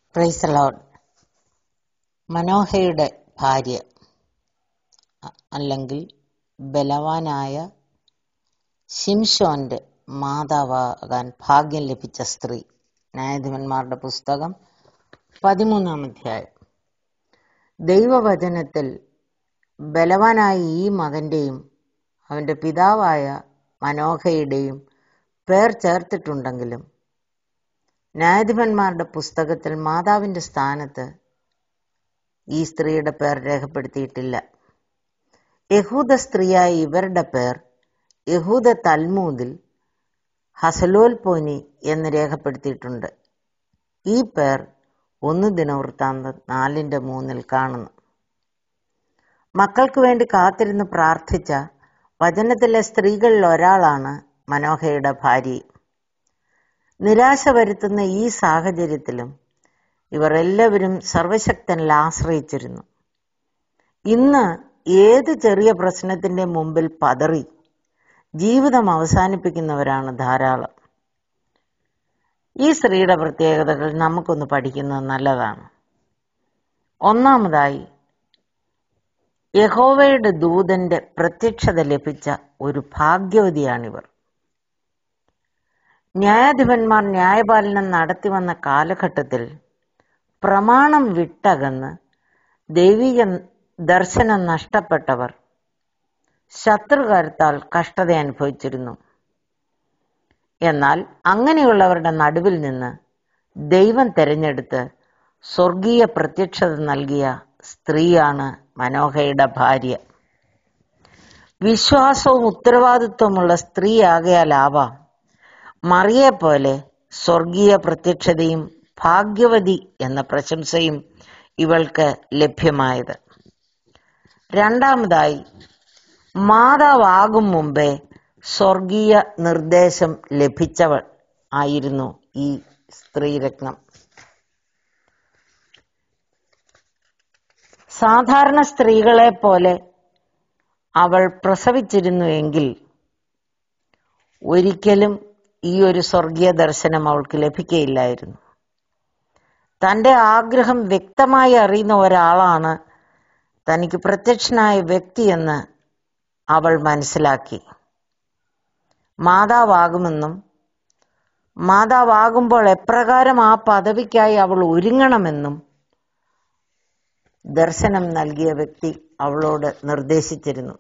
price load മനോഹയുടെ ഭാര്യ അ- അല്ലെങ്കിൽ ബലവാനായ ശിംഷോന്റെ മാതാവാകാൻ ഭാഗ്യം ലഭിച്ച സ്ത്രീ ന്യായാധിപന്മാരുടെ പുസ്തകം പതിമൂന്നാം അധ്യായം ദൈവവചനത്തിൽ ബലവാനായ ഈ മകന്റെയും അവന്റെ പിതാവായ മനോഹയുടെയും പേർ ചേർത്തിട്ടുണ്ടെങ്കിലും ന്യായാധിപന്മാരുടെ പുസ്തകത്തിൽ മാതാവിന്റെ സ്ഥാനത്ത് ഈ സ്ത്രീയുടെ പേർ രേഖപ്പെടുത്തിയിട്ടില്ല യഹൂദ സ്ത്രീയായ ഇവരുടെ പേർ യഹൂദ തൽമൂദിൽ ഹസലോൽപോനി എന്ന് രേഖപ്പെടുത്തിയിട്ടുണ്ട് ഈ പേർ ഒന്ന് ദിനവൃത്താന്തം നാലിന്റെ മൂന്നിൽ കാണുന്നു മക്കൾക്ക് വേണ്ടി കാത്തിരുന്ന് പ്രാർത്ഥിച്ച വചനത്തിലെ സ്ത്രീകളിൽ ഒരാളാണ് മനോഹയുടെ ഭാര്യ നിരാശ വരുത്തുന്ന ഈ സാഹചര്യത്തിലും ഇവർ എല്ലാവരും സർവശക്തനിൽ ആശ്രയിച്ചിരുന്നു ഇന്ന് ഏത് ചെറിയ പ്രശ്നത്തിന്റെ മുമ്പിൽ പതറി ജീവിതം അവസാനിപ്പിക്കുന്നവരാണ് ധാരാളം ഈ സ്ത്രീയുടെ പ്രത്യേകതകൾ നമുക്കൊന്ന് പഠിക്കുന്നത് നല്ലതാണ് ഒന്നാമതായി യഹോവയുടെ ദൂതന്റെ പ്രത്യക്ഷത ലഭിച്ച ഒരു ഭാഗ്യവതിയാണിവർ ന്യായാധിപന്മാർ ന്യായപാലനം നടത്തി വന്ന കാലഘട്ടത്തിൽ പ്രമാണം വിട്ടകന്ന് ദൈവിക ദർശനം നഷ്ടപ്പെട്ടവർ ശത്രുകരത്താൽ കഷ്ടത അനുഭവിച്ചിരുന്നു എന്നാൽ അങ്ങനെയുള്ളവരുടെ നടുവിൽ നിന്ന് ദൈവം തെരഞ്ഞെടുത്ത് സ്വർഗീയ പ്രത്യക്ഷത നൽകിയ സ്ത്രീയാണ് മനോഹയുടെ ഭാര്യ വിശ്വാസവും ഉത്തരവാദിത്വമുള്ള സ്ത്രീയാകയാലാവാം മറിയെ പോലെ സ്വർഗീയ പ്രത്യക്ഷതയും ഭാഗ്യവതി എന്ന പ്രശംസയും ഇവൾക്ക് ലഭ്യമായത് രണ്ടാമതായി മാതാവാകും മുമ്പേ സ്വർഗീയ നിർദ്ദേശം ലഭിച്ചവൾ ആയിരുന്നു ഈ സ്ത്രീരത്നം സാധാരണ സ്ത്രീകളെ പോലെ അവൾ പ്രസവിച്ചിരുന്നു എങ്കിൽ ഒരിക്കലും ഈ ഒരു സ്വർഗീയ ദർശനം അവൾക്ക് ലഭിക്കയില്ലായിരുന്നു തന്റെ ആഗ്രഹം വ്യക്തമായി അറിയുന്ന ഒരാളാണ് തനിക്ക് പ്രത്യക്ഷനായ വ്യക്തിയെന്ന് അവൾ മനസ്സിലാക്കി മാതാവാകുമെന്നും മാതാവാകുമ്പോൾ എപ്രകാരം ആ പദവിക്കായി അവൾ ഒരുങ്ങണമെന്നും ദർശനം നൽകിയ വ്യക്തി അവളോട് നിർദ്ദേശിച്ചിരുന്നു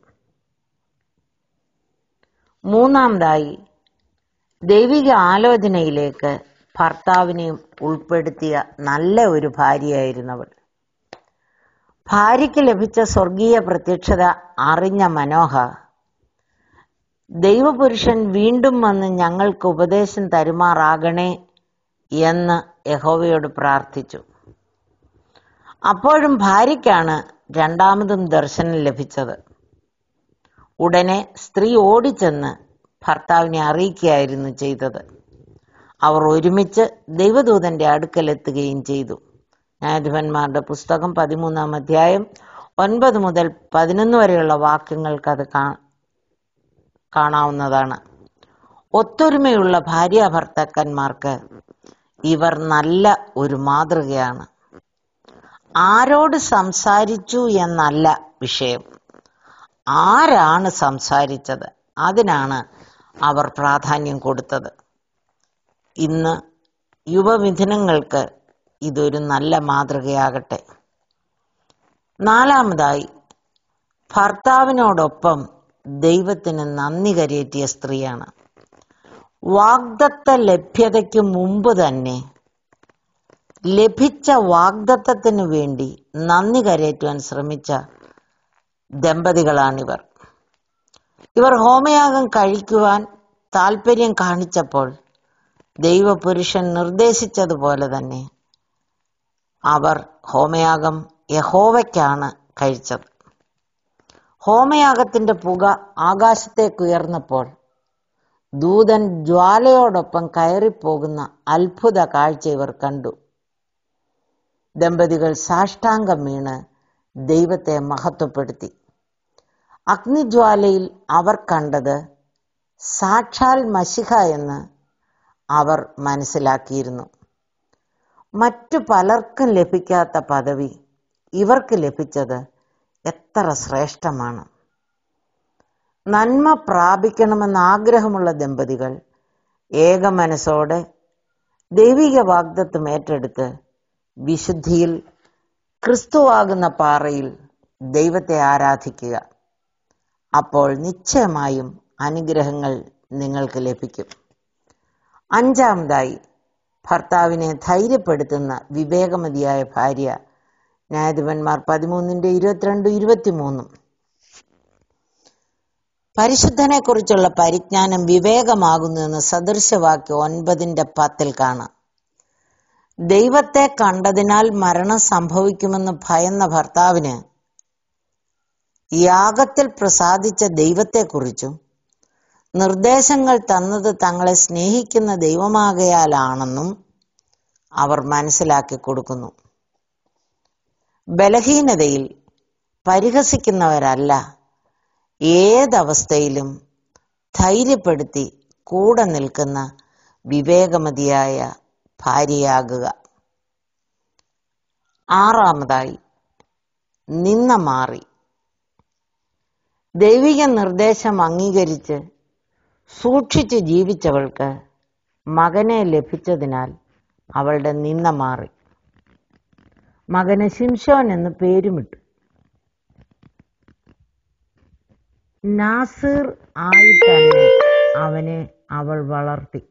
മൂന്നാമതായി ദൈവിക ആലോചനയിലേക്ക് ഭർത്താവിനെയും ഉൾപ്പെടുത്തിയ നല്ല ഒരു ഭാര്യയായിരുന്നവൾ ഭാര്യയ്ക്ക് ലഭിച്ച സ്വർഗീയ പ്രത്യക്ഷത അറിഞ്ഞ മനോഹ ദൈവപുരുഷൻ വീണ്ടും വന്ന് ഞങ്ങൾക്ക് ഉപദേശം തരുമാറാകണേ എന്ന് യഹോവയോട് പ്രാർത്ഥിച്ചു അപ്പോഴും ഭാര്യയ്ക്കാണ് രണ്ടാമതും ദർശനം ലഭിച്ചത് ഉടനെ സ്ത്രീ ഓടിച്ചെന്ന് ഭർത്താവിനെ അറിയിക്കുകയായിരുന്നു ചെയ്തത് അവർ ഒരുമിച്ച് ദൈവദൂതന്റെ അടുക്കലെത്തുകയും ചെയ്തു ന്യായാധിപന്മാരുടെ പുസ്തകം പതിമൂന്നാം അധ്യായം ഒൻപത് മുതൽ പതിനൊന്ന് വരെയുള്ള വാക്യങ്ങൾക്ക് അത് കാ കാണാവുന്നതാണ് ഒത്തൊരുമയുള്ള ഭാര്യ ഭർത്താക്കന്മാർക്ക് ഇവർ നല്ല ഒരു മാതൃകയാണ് ആരോട് സംസാരിച്ചു എന്നല്ല വിഷയം ആരാണ് സംസാരിച്ചത് അതിനാണ് അവർ പ്രാധാന്യം കൊടുത്തത് ഇന്ന് യുവമിഥുനങ്ങൾക്ക് ഇതൊരു നല്ല മാതൃകയാകട്ടെ നാലാമതായി ഭർത്താവിനോടൊപ്പം ദൈവത്തിന് നന്ദി കരയേറ്റിയ സ്ത്രീയാണ് വാഗ്ദത്ത ലഭ്യതയ്ക്ക് മുമ്പ് തന്നെ ലഭിച്ച വാഗ്ദത്തത്തിനു വേണ്ടി നന്ദി കരയേറ്റുവാൻ ശ്രമിച്ച ദമ്പതികളാണിവർ ഇവർ ഹോമയാഗം കഴിക്കുവാൻ താല്പര്യം കാണിച്ചപ്പോൾ ദൈവപുരുഷൻ നിർദ്ദേശിച്ചതുപോലെ തന്നെ അവർ ഹോമയാഗം യഹോവയ്ക്കാണ് കഴിച്ചത് ഹോമയാഗത്തിന്റെ പുക ആകാശത്തേക്ക് ഉയർന്നപ്പോൾ ദൂതൻ ജ്വാലയോടൊപ്പം കയറിപ്പോകുന്ന അത്ഭുത കാഴ്ച ഇവർ കണ്ടു ദമ്പതികൾ സാഷ്ടാംഗം വീണ് ദൈവത്തെ മഹത്വപ്പെടുത്തി അഗ്നിജ്വാലയിൽ അവർ കണ്ടത് സാക്ഷാൽ മഷിഹ എന്ന് അവർ മനസ്സിലാക്കിയിരുന്നു മറ്റു പലർക്കും ലഭിക്കാത്ത പദവി ഇവർക്ക് ലഭിച്ചത് എത്ര ശ്രേഷ്ഠമാണ് നന്മ പ്രാപിക്കണമെന്ന് ആഗ്രഹമുള്ള ദമ്പതികൾ ഏക മനസ്സോടെ ദൈവിക വാഗ്ദത്വം ഏറ്റെടുത്ത് വിശുദ്ധിയിൽ ക്രിസ്തുവാകുന്ന പാറയിൽ ദൈവത്തെ ആരാധിക്കുക അപ്പോൾ നിശ്ചയമായും അനുഗ്രഹങ്ങൾ നിങ്ങൾക്ക് ലഭിക്കും അഞ്ചാമതായി ഭർത്താവിനെ ധൈര്യപ്പെടുത്തുന്ന വിവേകമതിയായ ഭാര്യ ന്യായാധിപന്മാർ പതിമൂന്നിന്റെ ഇരുപത്തിരണ്ടും ഇരുപത്തിമൂന്നും പരിശുദ്ധനെ കുറിച്ചുള്ള പരിജ്ഞാനം വിവേകമാകുന്നു എന്ന് സദൃശവാക്യം ഒൻപതിന്റെ പത്തിൽ കാണാം ദൈവത്തെ കണ്ടതിനാൽ മരണം സംഭവിക്കുമെന്ന് ഭയന്ന ഭർത്താവിന് യാഗത്തിൽ പ്രസാദിച്ച ദൈവത്തെക്കുറിച്ചും നിർദ്ദേശങ്ങൾ തന്നത് തങ്ങളെ സ്നേഹിക്കുന്ന ദൈവമാകയാലാണെന്നും അവർ മനസ്സിലാക്കി കൊടുക്കുന്നു ബലഹീനതയിൽ പരിഹസിക്കുന്നവരല്ല ഏതവസ്ഥയിലും ധൈര്യപ്പെടുത്തി കൂടെ നിൽക്കുന്ന വിവേകമതിയായ ഭാര്യയാകുക ആറാമതായി നിന്ന മാറി ദൈവിക നിർദ്ദേശം അംഗീകരിച്ച് സൂക്ഷിച്ച് ജീവിച്ചവൾക്ക് മകനെ ലഭിച്ചതിനാൽ അവളുടെ നിന്ന മാറി മകന് ശിംഷോൻ എന്ന് പേരുമിട്ടു നാസിർ ആയി തന്നെ അവനെ അവൾ വളർത്തി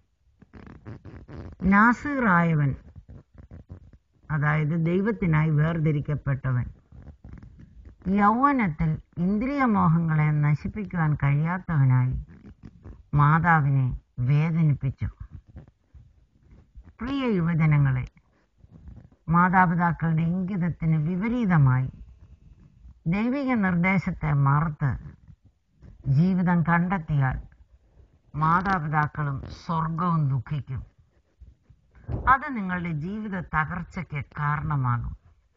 നാസിർ ആയവൻ അതായത് ദൈവത്തിനായി വേർതിരിക്കപ്പെട്ടവൻ യൗവനത്തിൽ ഇന്ദ്രിയമോഹങ്ങളെ നശിപ്പിക്കുവാൻ കഴിയാത്തവനായി മാതാവിനെ വേദനിപ്പിച്ചു പ്രിയ യുവജനങ്ങളെ മാതാപിതാക്കളുടെ ഇംഗിതത്തിന് വിപരീതമായി ദൈവിക നിർദ്ദേശത്തെ മറുത്ത് ജീവിതം കണ്ടെത്തിയാൽ മാതാപിതാക്കളും സ്വർഗവും ദുഃഖിക്കും അത് നിങ്ങളുടെ ജീവിത തകർച്ചയ്ക്ക് കാരണമാകും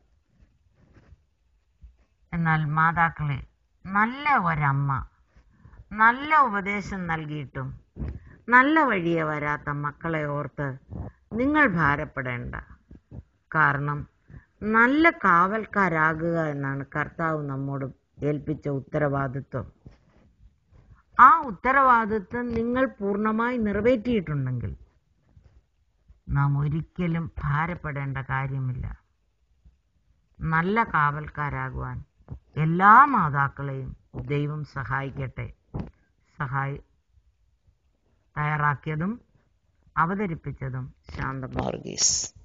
എന്നാൽ മാതാക്കളെ നല്ല ഒരമ്മ നല്ല ഉപദേശം നൽകിയിട്ടും നല്ല വഴിയെ വരാത്ത മക്കളെ ഓർത്ത് നിങ്ങൾ ഭാരപ്പെടേണ്ട കാരണം നല്ല കാവൽക്കാരാകുക എന്നാണ് കർത്താവ് നമ്മോട് ഏൽപ്പിച്ച ഉത്തരവാദിത്വം ആ ഉത്തരവാദിത്വം നിങ്ങൾ പൂർണ്ണമായി നിറവേറ്റിയിട്ടുണ്ടെങ്കിൽ നാം ഒരിക്കലും ഭാരപ്പെടേണ്ട കാര്യമില്ല നല്ല കാവൽക്കാരാകുവാൻ എല്ലാ മാതാക്കളെയും ദൈവം സഹായിക്കട്ടെ സഹായി തയ്യാറാക്കിയതും അവതരിപ്പിച്ചതും ശാന്തം വർഗീസ്